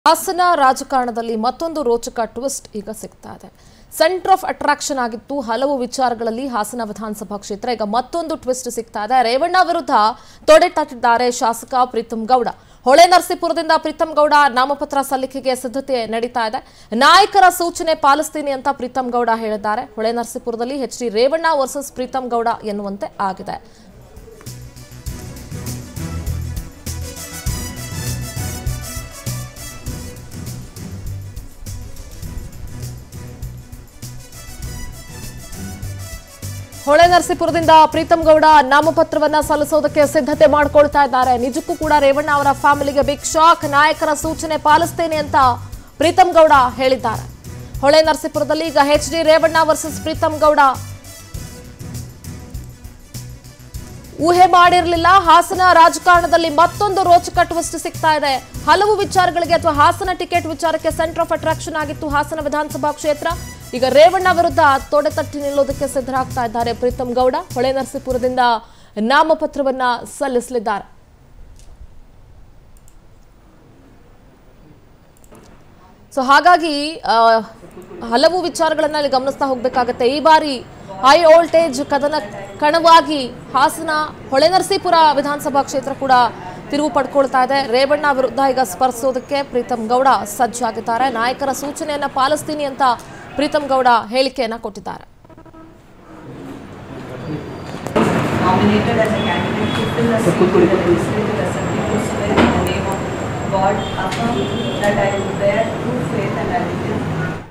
ಹಾಸನ ರಾಜಕಾರಣದಲ್ಲಿ ಮತ್ತೊಂದು ರೋಚಕ ಟ್ವಿಸ್ಟ್ ಈಗ ಸಿಗ್ತಾ ಇದೆ ಸೆಂಟರ್ ಆಫ್ ಅಟ್ರಾಕ್ಷನ್ ಆಗಿತ್ತು ಹಲವು ವಿಚಾರಗಳಲ್ಲಿ ಹಾಸನ ವಿಧಾನಸಭಾ ಕ್ಷೇತ್ರ ಈಗ ಮತ್ತೊಂದು ಟ್ವಿಸ್ಟ್ ಸಿಗ್ತಾ ಇದೆ ರೇವಣ್ಣ ವಿರುದ್ಧ ತೊಡೆ ತಟ್ಟಿದ್ದಾರೆ ಶಾಸಕ ಪ್ರೀತಂ ಗೌಡ ಹೊಳೆ ನರಸೀಪುರದಿಂದ ಪ್ರೀತಂ ಗೌಡ ನಾಮಪತ್ರ ಸಲ್ಲಿಕೆಗೆ ಸಿದ್ಧತೆ ನಡೀತಾ ಇದೆ ನಾಯಕರ ಸೂಚನೆ ಪಾಲಿಸ್ತೀನಿ ಅಂತ ಪ್ರೀತಂ ಗೌಡ ಹೇಳಿದ್ದಾರೆ ಹೊಳೆ ನರಸೀಪುರದಲ್ಲಿ H D Revanna versus Preetham Gowda ಎನ್ನುವಂತೆ ಆಗಿದೆ ಹೊಳೆ ನರಸೀಪುರದಿಂದ ಪ್ರೀತಂ ಗೌಡ ನಾಮಪತ್ರವನ್ನ ಸಲ್ಲಿಸೋದಕ್ಕೆ ಸಿದ್ಧತೆ ಮಾಡ್ಕೊಳ್ತಾ ಇದ್ದಾರೆ ನಿಜಕ್ಕೂ ಕೂಡ ರೇವಣ್ಣ ಅವರ ಫ್ಯಾಮಿಲಿಗೆ ಬಿಗ್ ಶಾಕ್ ನಾಯಕರ ಸೂಚನೆ ಪಾಲಿಸ್ತೇನೆ ಅಂತ ಪ್ರೀತಂ ಗೌಡ ಹೇಳಿದ್ದಾರೆ ಹೊಳೆ ನರಸೀಪುರದಲ್ಲಿ ಈಗ H D Revanna versus Preetham Gowda ಊಹೆ ಮಾಡಿರಲಿಲ್ಲ ಹಾಸನ ರಾಜಕಾರಣದಲ್ಲಿ ಮತ್ತೊಂದು ರೋಚಕ ಟ್ವಿಸ್ಟ್ ಸಿಗ್ತಾ ಇದೆ ಹಲವು ವಿಚಾರಗಳಿಗೆ ಅಥವಾ ಹಾಸನ ಟಿಕೆಟ್ ವಿಚಾರಕ್ಕೆ ಸೆಂಟರ್ ಆಫ್ ಅಟ್ರಾಕ್ಷನ್ ಆಗಿತ್ತು ಹಾಸನ ವಿಧಾನಸಭಾ ಕ್ಷೇತ್ರ ಈಗ ರೇವಣ್ಣ ವಿರುದ್ಧ ತೊಡೆ ತಟ್ಟಿ ನಿಲ್ಲೋದಕ್ಕೆ ಸಿದ್ಧರಾಗ್ತಾ ಇದ್ದಾರೆ ಪ್ರೀತಂ ಗೌಡ ಹೊಳೆ ನರಸೀಪುರದಿಂದ ನಾಮಪತ್ರವನ್ನ ಸಲ್ಲಿಸಲಿದ್ದಾರೆ ಸೊ ಹಾಗಾಗಿ ಆ, ಹಲವು ವಿಚಾರಗಳನ್ನ ಇಲ್ಲಿ ಗಮನಿಸ್ತಾ ಹೋಗ್ಬೇಕಾಗತ್ತೆ ಈ ಬಾರಿ ಹೈ ವೋಲ್ಟೇಜ್ ಕದನ ಕಣವಾಗಿ ಹಾಸನ ಹೊಳೆನರಸೀಪುರ ವಿಧಾನಸಭಾ ಕ್ಷೇತ್ರ ಕೂಡ ತಿರುವು ಪಡ್ಕೊಳ್ತಾ ಇದೆ ರೇವಣ್ಣ ವಿರುದ್ಧ ಈಗ ಸ್ಪರ್ಶೋದಕ್ಕೆ ಪ್ರೀತಂ ಗೌಡ ಸಜ್ಜಾಗಿದ್ದಾರೆ ನಾಯಕರ ಸೂಚನೆಯನ್ನ ಪಾಲಿಸ್ತೀನಿ ಅಂತ ಪ್ರೀತಂ ಗೌಡ ಹೇಳಿಕೆಯನ್ನ ಕೊಟ್ಟಿದ್ದಾರೆ nominated as a candidate to fill a seat in the legislative assembly to swear in the name of God, affirm that I will bear true faith and allegiance